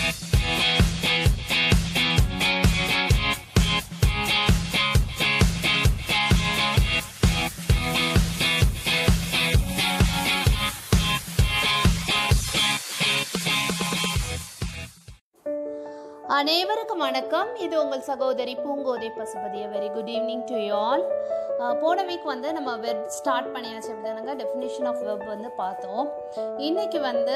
அனைவருக்கும் வணக்கம் இது உங்கள் சகோதரி பூங்கோதை பசுபதிய very good evening to you all போன வீக் வந்து நம்ம வெப் ஸ்டார்ட் பண்ணியாச்சு அப்படிதானங்க டெஃபினேஷன் ஆஃப் வெப் வந்து பார்த்தோம் இன்னைக்கு வந்து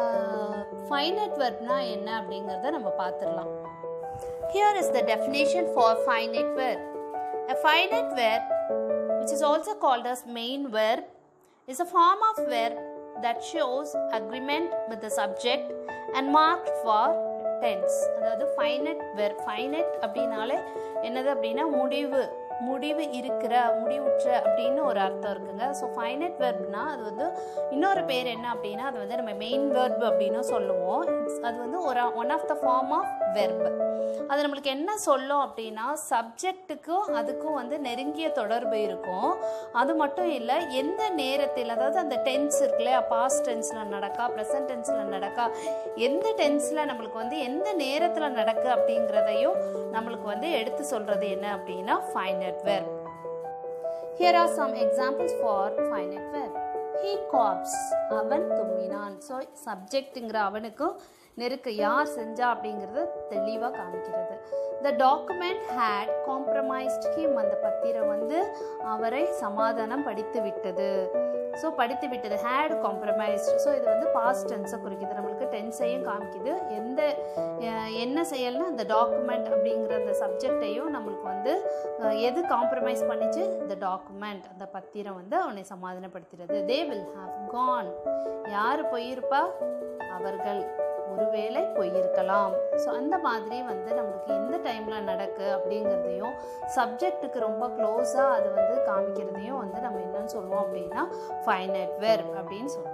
ஃபைனட் வெர்ப்னா என்ன அப்படிங்கிறத நம்ம பார்த்துடலாம் here is the definition for finite verb A finite verb, which is also called as main verb, is a form of verb that shows agreement with the subject and marked for tense. அதாவது finite verb finite அப்படின்னாலே என்னது அப்படின்னா முடிவு முடிவு இருக்கிற முடிவுற்ற அப்படின்னு ஒரு அர்த்தம் இருக்குங்க ஸோ ஃபைனட் வெர்ப்னா அது வந்து இன்னொரு பேர் என்ன அப்படின்னா அது வந்து நம்ம மெயின் வெர்ப் அப்படின்னு சொல்லுவோம் It's- அது வந்து ஒரு one of the form of verb அது நம்மளுக்கு என்ன சொல்லும் அப்படின்னா சப்ஜெக்ட்டுக்கும் அதுக்கும் வந்து நெருங்கிய தொடர்பு இருக்கும் அது மட்டும் இல்லை எந்த நேரத்தில் அதாவது அந்த டென்ஸ் இருக்கு இல்லையா பாஸ்ட் டென்ஸில் நடக்கா ப்ரெசன்ட் டென்ஸில் நடக்கா எந்த டென்ஸில் நம்மளுக்கு வந்து எந்த நேரத்தில் நடக்கு அப்படிங்கிறதையும் நம்மளுக்கு வந்து எடுத்து சொல்கிறது என்ன அப்படின்னா finite verb Here are some examples for finite verb. He coughs. அவன் தும்மினான் ஸோ சப்ஜெக்ட்டுங்கிற அவனுக்கும் நெருக்க யார் செஞ்சா அப்படிங்கிறது தெளிவாக காமிக்கிறது the document had compromised him அந்த பத்திரம் வந்து அவரை சமாதானம் படித்து விட்டது ஸோ படித்து விட்டது ஹேட் காம்ப்ரமைஸ்ட் ஸோ இது வந்து பாஸ்ட் டென்ஸை குறிக்குது நம்மளுக்கு டென்ஸையும் காமிக்குது எந்த அஹ், என்ன செயல்னா அந்த டாக்குமெண்ட் அப்படிங்கிற அந்த சப்ஜெக்டையும் நம்மளுக்கு வந்து அஹ், எது காம்ப்ரமைஸ் பண்ணிச்சு இந்த டாக்குமெண்ட் அந்த பத்திரம் வந்து அவனை சமாதானப்படுத்துறது தே வில் ஹாவ் கான் யார் போயிருப்பா அவர்கள் ஒருவேளை போயிருக்கலாம் ஸோ அந்த மாதிரி வந்து நம்மளுக்கு எந்த டைமில் நடக்கு அப்படிங்கிறதையும் சப்ஜெக்ட்டுக்கு ரொம்ப க்ளோஸாக அது வந்து காமிக்கிறதையும் வந்து நம்ம என்னன்னு சொல்லுவோம் அப்படின்னா ஃபைனட் வெர்ப் அப்படின்னு சொல்லுவோம்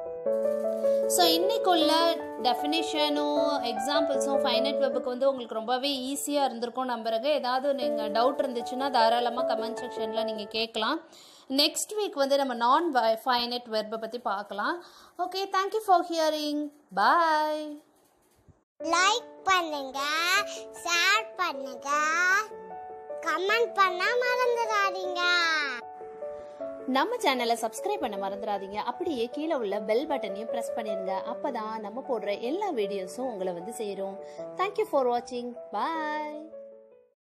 ஸோ இன்னைக்குள்ள டெஃபினிஷனும் எக்ஸாம்பிள்ஸும் ஃபைனட் வெப்புக்கு வந்து உங்களுக்கு ரொம்பவே ஈஸியாக இருந்திருக்கும் நம்புறேங்க ஏதாவது நீங்கள் டவுட் இருந்துச்சுன்னா தாராளமாக கமெண்ட் செக்ஷனில் நீங்கள் கேட்கலாம் நெக்ஸ்ட் வீக் வந்து நம்ம நான் ஃபைனட் வெர்பை பற்றி பார்க்கலாம் okay thank you for hearing bye like பண்ணுங்க ஷேர் பண்ணுங்க கமெண்ட் பண்ண மறந்துடாதீங்க நம்ம சேனலை சப்ஸ்கிரைப் பண்ண மறந்துடாதீங்க அப்படியே கீழே உள்ள பெல் பட்டனையும் ப்ரெஸ் பண்ணிருங்க அப்பதான் நம்ம போடுற எல்லா வீடியோஸும் உங்களை வந்து சேரும் தேங்க்யூ ஃபார் வாட்சிங் பாய்